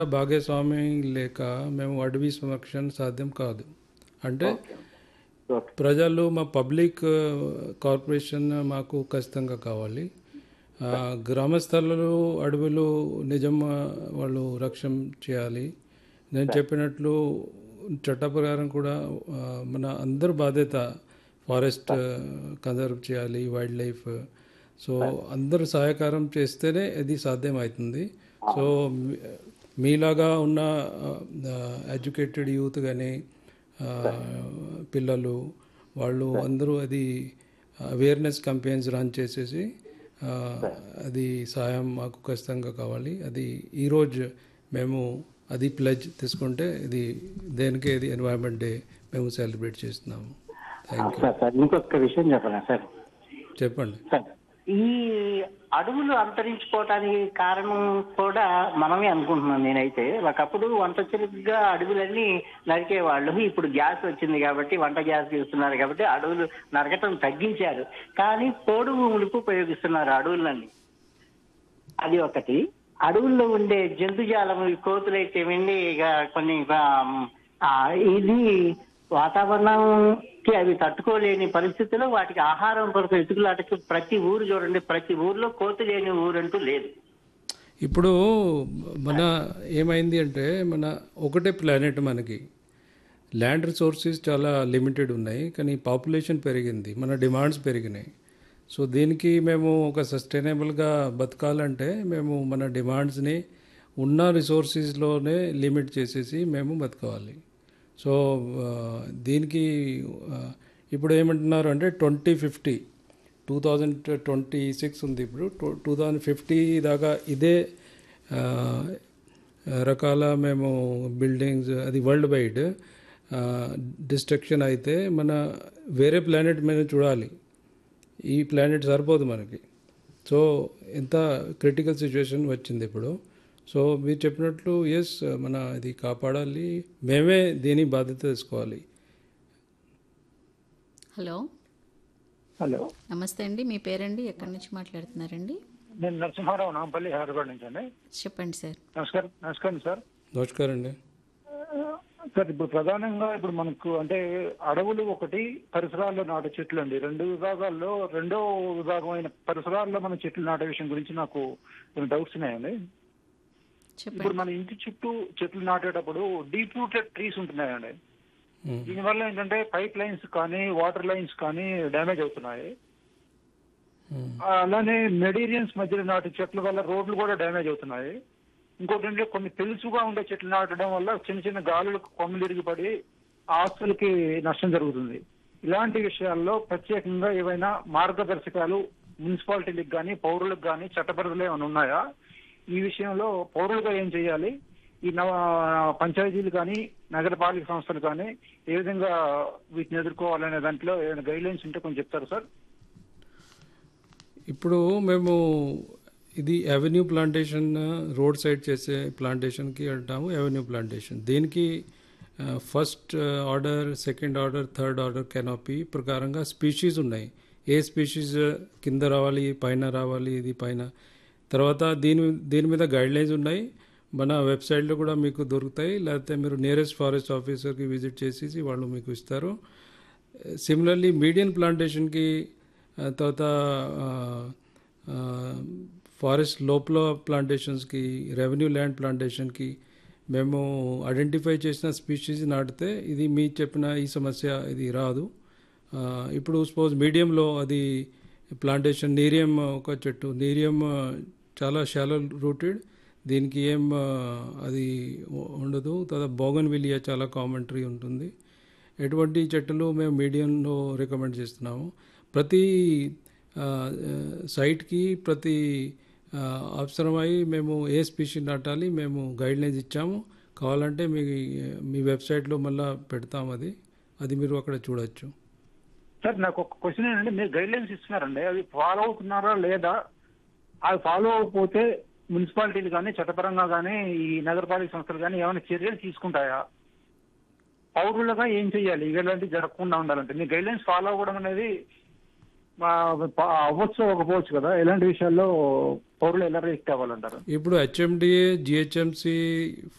భాగస్వామి లేక మేము అడవి సంరక్షణ సాధ్యం కాదు అంటే ఓకే ప్రజలు మా పబ్లిక్ కార్పొరేషన్ మాకు ఖచ్చితంగా కావాలి ఆ, గ్రామస్థలలో అడవులు నిజం ఆ, వాళ్ళు రక్షణ చేయాలి నేను చెప్పినట్లు చట్ట ప్రకారం కూడా ఆ, మన అందరు బాధ్యత ఫారెస్ట్ కన్జర్వ్ చేయాలి వైల్డ్ లైఫ్ సో అందరూ సహకారం చేస్తేనే ఇది సాధ్యం అవుతుంది సో మీ- మీలాగా ఉన్న ఎడ్యుకేటెడ్ యూత్ కానీ పిల్లలు వాళ్ళు అందరూ అది అవేర్నెస్ క్యాంపెయిన్స్ రన్ చేసేసి ఆ, అది సహాయం మాకు ఖచ్చితంగా కావాలి అది ఈరోజు మేము అది ప్లెజ్ తీసుకుంటే ఇది దేనికి ఇది ఎన్వైరన్మెంట్ డే మేము సెలబ్రేట్ చేస్తున్నాము థ్యాంక్ యూ సార్ సార్ ఇంకొక విషయం చెప్పనా సార్ చెప్పండి సార్ ఈ అడవులు అంతరించిపోవటానికి కారణం కూడా మనమే అనుకుంటున్నాం నేనైతే ఒకప్పుడు వంట చురుగ్గా అడవులన్నీ నరికేవాళ్ళు ఇప్పుడు గ్యాస్ వచ్చింది కాబట్టి వంట గ్యాస్ తీస్తున్నారు కాబట్టి అడవులు నరకటం తగ్గించారు కానీ పోడు భూములకు ఉపయోగిస్తున్నారు అడవులన్నీ అది ఒకటి అడవుల్లో ఉండే జంతుజాలం ఈ కోతులైతేమండి ఇక కొన్ని ఆ, ఇది వాతావరణంకి అవి తట్టుకోలేని పరిస్థితిలో వాటికి ఆహారం కొరకు ఎతుకులాటకి ప్రతి ఊరు చూడండి ప్రతి ఊర్లో కోతి లేని ఊరంటూ లేదు ఇప్పుడు మన ఏమైంది అంటే మన ఒకటే ప్లానెట్ మనకి ల్యాండ్ రిసోర్సెస్ చాలా లిమిటెడ్ ఉన్నాయి కానీ పాపులేషన్ పెరిగింది మన డిమాండ్స్ పెరిగినాయి సో దీనికి మేము ఒక సస్టైనబుల్గా బతకాలంటే మేము మన డిమాండ్స్ని ఉన్న రిసోర్సెస్లోనే లిమిట్ చేసేసి మేము బతకాలి సో ఆ, దీనికి ఆ, ఇప్పుడు ఏమంటున్నారు అంటే twenty fifty two thousand twenty six ఉంది ఇప్పుడు టూ థౌజండ్ ఫిఫ్టీ దాకా ఇదే ఆ, రకాల మేము బిల్డింగ్స్ అది వరల్డ్ వైడ్ డిస్ట్రక్షన్ అయితే మన వేరే ప్లానెట్ మీద చూడాలి ఈ ప్లానెట్ సరిపోదు మనకి సో ఎంత క్రిటికల్ సిచ్యువేషన్ వచ్చింది ఇప్పుడు సో మీరు చెప్పినట్లు ఎస్ మన ఇది కాపాడాలి మేమే దీని బాధ్యత తీసుకోవాలి హలో హలో నమస్తే అండి మీ పేరండి ఎక్కడి నుంచి మాట్లాడుతున్నారండి నేను నరసింహారావు నాంపల్లి హైదరాబాద్ నుంచి అండి చెప్పండి సార్ నమస్కారం నమస్కారం సార్ నమస్కారం అండి సార్ ఇప్పుడు ప్రధానంగా ఇప్పుడు మనకు అంటే అడవులు ఒకటి పరిసరాల్లో నాటే చెట్లు అండి రెండు విభాగాల్లో రెండో విభాగమైన పరిసరాల్లో మన చెట్లు నాటే విషయం గురించి నాకు కొన్ని డౌట్స్ ఉన్నాయండి ఇప్పుడు చెప్పండి మన ఇంటి చుట్టూ చెట్లు నాటేటప్పుడు డీప్ రూటెడ్ ట్రీస్ ఉంటున్నాయండి మ్మ్. దీనివల్ల ఏంటంటే పైప్ లైన్స్ కానీ వాటర్ లైన్స్ కానీ డ్యామేజ్ అవుతున్నాయి మ్మ్. అలానే మెటీరియల్స్ మధ్యలో నాటి చెట్ల వల్ల రోడ్లు కూడా డ్యామేజ్ అవుతున్నాయి ఇంకోటి ఏంటంటే కొన్ని తెలుసుగా ఉండే చెట్లు నాటడం వల్ల చిన్న చిన్న గాలులకు కొమ్మలు ఇరిగిపడి ఆస్తులకి నష్టం జరుగుతుంది ఇలాంటి విషయాల్లో ప్రత్యేకంగా ఏవైనా మార్గదర్శకాలు మున్సిపాలిటీలకు కానీ పౌరులకు కానీ చట్టపరిధులు ఏమైనా ఉన్నాయా ఈ విషయంలో పౌరులుగా ఏం చేయాలి ఈ నవ పంచాయతీలు కానీ నగరపాలిక సంస్థలు కానీ ఏ విధంగా వీటిని ఎదుర్కోవాలనే దాంట్లో ఏమైనా గైడ్ లైన్స్ ఉంటే కొంచెం చెప్తారు సార్ ఇప్పుడు మేము ఇది అవెన్యూ ప్లాంటేషన్ రోడ్ సైడ్ చేసే ప్లాంటేషన్కి అంటాము అవెన్యూ ప్లాంటేషన్ దీనికి first order second order third order canopy ప్రకారంగా స్పీషీస్ ఉన్నాయి ఏ స్పీషీస్ కింద రావాలి పైన రావాలి ఇది పైన తర్వాత దీని దీని మీద గైడ్ లైన్స్ ఉన్నాయి మన వెబ్సైట్లో కూడా మీకు దొరుకుతాయి లేకపోతే మీరు నియరెస్ట్ ఫారెస్ట్ ఆఫీసర్కి విజిట్ చేసేసి వాళ్ళు మీకు ఇస్తారు సిమిలర్లీ మీడియన్ ప్లాంటేషన్కి ఆ, తర్వాత ఫారెస్ట్ లోపల ప్లాంటేషన్స్కి రెవెన్యూ ల్యాండ్ ప్లాంటేషన్కి మేము ఐడెంటిఫై చేసిన స్పీషీస్ నాటితే ఇది మీ చెప్పిన ఈ సమస్య ఇది రాదు ఆ, ఇప్పుడు సపోజ్ మీడియంలో అది ప్లాంటేషన్ నీరియం ఒక చెట్టు నీరియం ఆ, చాలా షాలో రూటెడ్ దీనికి ఏం ఆ, అది ఉ- ఉండదు తర్వాత బోగన్ విలియా చాలా కామన్ ట్రీ ఉంటుంది ఎటువంటి చెట్టులు మేము మీడియంలో రికమెండ్ చేస్తున్నాము ప్రతి ఆ, ఆ, సైట్కి ప్రతి ఆ, అవసరమై మేము ఏ స్పీషీ నాటాలి మేము గైడ్ లైన్స్ ఇచ్చాము కావాలంటే మీ మీ వెబ్సైట్లో మళ్ళీ పెడతాం అది అది మీరు అక్కడ చూడొచ్చు సార్ నాకు ఒక క్వశ్చన్ ఏంటంటే మీరు గైడ్ లైన్స్ ఇస్తున్నారండి అవి ఫాలో అవుతున్నారా లేదా అవి ఫాలో అవ్వకపోతే మున్సిపాలిటీలు కానీ చట్టపరంగా కానీ ఈ నగరపాలిక సంస్థలు కానీ ఏమైనా చర్యలు తీసుకుంటాయా పౌరులుగా ఏం చేయాలి ఇలాంటివి జరగకుండా ఉండాలంటే మీ గైడ్ లైన్స్ ఫాలో అవ్వడం అనేది మా- ప- అవ్వచ్చు అవ్వకపోవచ్చు కదా ఎలాంటి విషయాల్లో పౌరులు ఎలా రియాక్ట్ అవ్వాలంటారు ఇప్పుడు హెచ్ఎండిఏ జిహెచ్ఎంసి